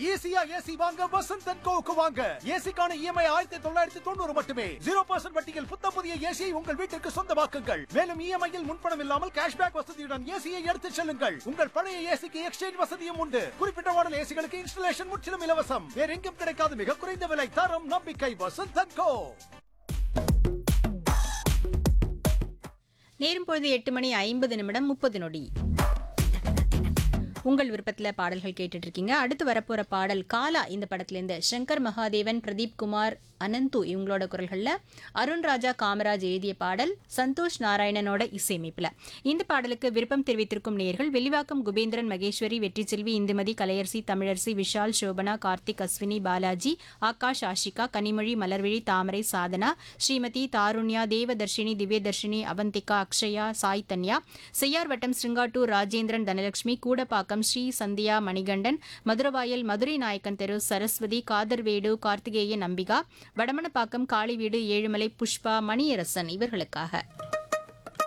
ஈஸியா ஏசி வாங்க வசந்த் அண்ட் கோவுக்கு வாங்க ஏசிக்கான இஎம்ஐ ஆயிரத்தி தொள்ளாயிரத்தி தொண்ணூறு மட்டுமே ஜீரோ பர்சன்ட் வட்டியில் புத்த புதிய ஏசியை உங்கள் வீட்டிற்கு சொந்தமாக்குங்கள் மேலும் இஎம்ஐயில் முன்பணம் இல்லாமல் கேஷ்பேக் வசதியுடன் ஏசியை எடுத்துச் செல்லுங்கள் உங்கள் பழைய ஏசிக்கு எக்ஸ்சேஞ்ச் வசதியும் உண்டு குறிப்பிட்ட மாடல் ஏசிகளுக்கு இன்ஸ்டலேஷன் முற்றிலும் இலவசம் வேற எங்கும் கிடைக்காத மிக குறைந்த விலை தரம் நம்பிக்கை வசந்த் அண்ட் கோ நேரும் பொழுது எட்டு மணி ஐம்பது நிமிடம் முப்பது நொடி உங்கள் விருப்பத்தில் பாடல்கள் கேட்டுட்டு இருக்கீங்க அடுத்து வரப்போற பாடல் காலா இந்த படத்துலேருந்து சங்கர் மகாதேவன் பிரதீப் குமார் அனந்து இவங்களோட குரல்களில் அருண் ராஜா காமராஜ் எழுதிய பாடல் சந்தோஷ் நாராயணனோட இசையமைப்பில் இந்த பாடலுக்கு விருப்பம் தெரிவித்திருக்கும் நேர்கள் வெளிவாக்கம் குபேந்திரன் மகேஸ்வரி வெற்றிச்செல்வி இந்துமதி கலையரசி தமிழரசி விஷால் சோபனா கார்த்திக் அஸ்வினி பாலாஜி ஆகாஷ் ஆஷிகா கனிமொழி மலர்விழி தாமரை சாதனா ஸ்ரீமதி தாருண்யா தேவதர்ஷினி திவ்யதர்ஷினி அவந்திகா அக்ஷயா சாய் தன்யா செய்யார் வட்டம் ஸ்ருங்காட்டூர் ராஜேந்திரன் தனலட்சுமி கூடப்பாக்கம் ஸ்ரீ சந்தியா மணிகண்டன் மதுரவாயல் மதுரை நாயக்கன் தெரு சரஸ்வதி காதர்வேடு கார்த்திகேயன் நம்பிகா வடமணப்பாக்கம் காளிவீடு ஏழுமலை புஷ்பா மணியரசன் இவர்களுக்காக